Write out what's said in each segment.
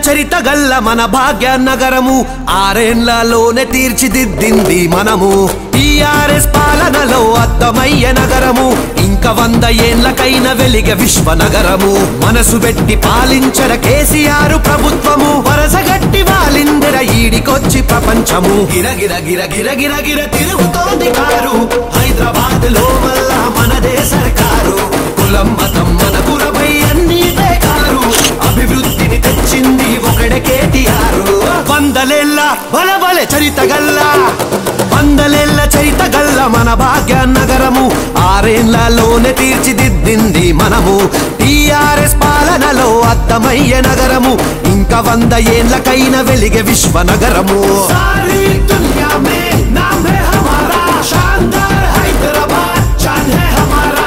చరిత గల్ల మన భాగ్య నగరము ఆరేండ్లలోనే తీర్చిదిద్దింది మనము టిఆర్ఎస్ పాలనలో అద్దమయ్య నగరము ఇంకా వంద ఏండ్లకైన వెలిగ విశ్వ నగరము మనసు పెట్టి పాలించర కేసీఆర్ ప్రభుత్వము వరసగట్టి వాలిందర ఈడికొచ్చి ప్రపంచము గిరగిర గిర గిర గిర గిర తిరుగుతోంది కారు హైదరాబాద్ లో మళ్ళా మనదే సర్కారు కులం మతం మన కురపై అన్ని బేకారు అభివృద్ధిని తెచ్చింది ఒకడే కేటీఆర్ వందలేళ్ళ బలబలే చరిత గల్లా వందలేళ్ళ చరిత గల్ల మన భాగ్య నగరము ఆరేళ్లలోనే తీర్చిదిద్దింది మనము టిఆర్ఎస్ పాలనలో అద్దమయ్యే నగరము ఇంకా వంద ఏండ్లకైన వెలిగే విశ్వ నగరము సారీ దునియా మే నామ్ హై హమారా శానదార్ హైదరాబాద్ చాన్ హై హమారా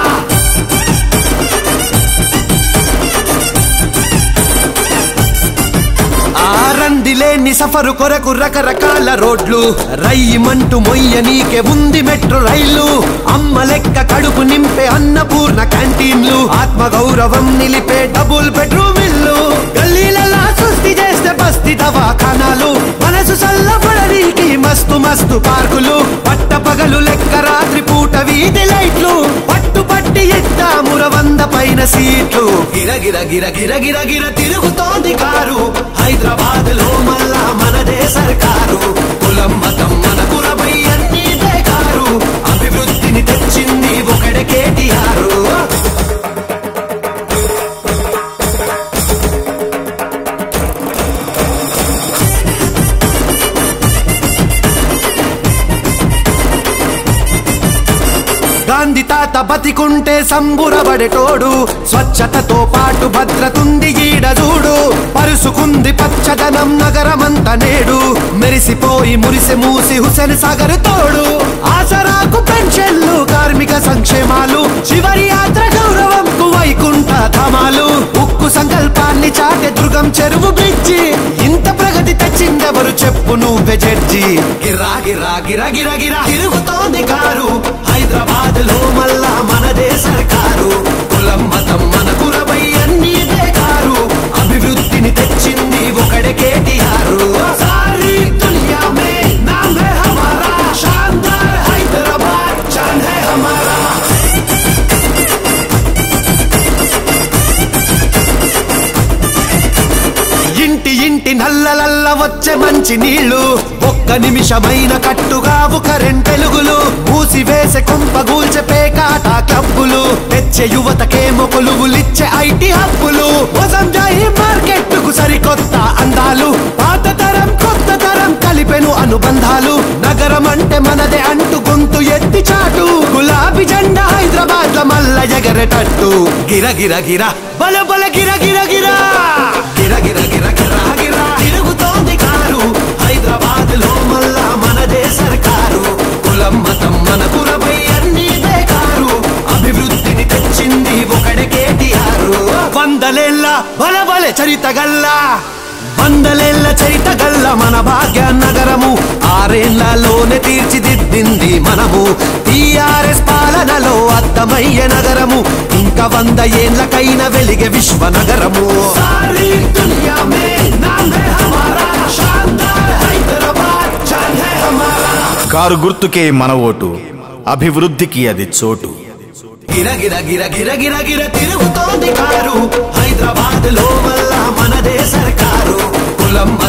ఆరందిలేని సఫరు కొరకు రకరకాల రోడ్లు రయ్యమంటూ మొయ్య నీకే ఉంది మెట్రో రైలు అమ్మ లెక్క కడుపు నింపే అన్నపూర్ణ క్యాంటీన్లు ఆత్మ గౌరవం నిలిపే డబుల్ బెడ్రూమ్ ఇల్లు గల్లీలలా సృష్టి చేస్తే బస్తి దవాఖానాలు మనసు చల్లబడనీకి మస్తు మస్తు పార్కులు పట్ట పగలు లెక్క రాత్రి పూట వీధి లైట్లు పట్టు పట్టి ఇద్దాముర వంద పైన సీట్లు గిర గిర గిర గిర గిర గిర తిరుగుతోంది కారు హైదరాబాద్ లో మళ్ళా మనదే సర్కారు కులం మతం మన కురపై అన్ని బేకారు అభివృద్ధిని తెచ్చింది ఒకడే కేటీఆర్ గాంధీ తాత బతికుంటే సంబురబడేటోడు స్వచ్ఛతతో పాటు భద్రతుంది ఈడ చూడు పరుసుకుంది పచ్చదనం నగరమంత నేడు మెరిసిపోయి మురిసి మూసి హుసేన్ సాగర్ తోడు ఆసరాకు పెన్షన్లు కార్మిక సంక్షేమాలు చివరి యాత్ర గౌరవంకు వైకుంఠ ధామాలు ఉక్కు సంకల్పాన్ని చాటే దుర్గం చెరువు బ్రిడ్జి ఇంత ప్రగతి తెచ్చిందెవరు చెప్పు నువ్వే జడ్జి గిరా గిరా గిరా గిరా గిరా తిరుగుతోంది కారు హైదరాబాద్ లో మళ్ళా మనదే సర్కారు కులం మతం మన కురపై అన్ని బేకారు అభివృద్ధిని తెచ్చింది ఒకడే కేటీఆర్ సారీ దునియా మే నామ్ హై హమారా శానదార్ హైదరాబాద్ చాన్ హై హమారా ఇంటి ఇంటి నల్లలల్ల వచ్చే మంచి నీళ్లు ఒక్క నిమిషమైన కట్టుగావు కరెంట్ వెలుగులు మూసివేసే కొంప గూల్చే పేకాట క్లబ్బులు తెచ్చే యువతకేమో కొలువులిచ్చే ఐటీ హబ్బులు వసంజాయి మార్కెట్ కు సరికొత్త అందాలు పాత తరం కొత్త తరం కలిపెను అనుబంధాలు నగరం అంటే మనదే అంటూ గొంతు ఎత్తి చాటు గులాబీ జెండా హైదరాబాద్ లో మల్ల ఎగరేటట్టు గిర గిర గిర బల బల గిర గిర గిర గిర గిర గిర గిర గిర తిరుగుతోంది కారు హైదరాబాద్ లో మళ్ళా మనదే సర్కారు కులం మతం మన కురపై అన్ని బేకారు అభివృద్ధిని తెచ్చింది ఒకడే కేటీఆర్ వందలేళ్ళ బల బలే చరిత గల్లా వందలేళ్ల చరిత గల్ల మన భాగ్య నగరము ఆరేళ్లలోనే తీర్చిదిద్దింది మనము టిఆర్ఎస్ పాలనలో అద్దమయ్య నగరము ఇంకా వంద ఏండ్లకైన వెలిగే విశ్వ నగరము సారీ దునియా మే నామ్ హై హమారా శానదార్ హైదరాబాద్ చాన్ హై హమారా కారు గుర్తుకే మన ఓటు అభివృద్ధికి అది చోటు గిర గిర గిర గిర గిర గిర తిరుగుతోంది కారు హైదరాబాద్ లో మళ్ళా మనదే సర్కారు కులం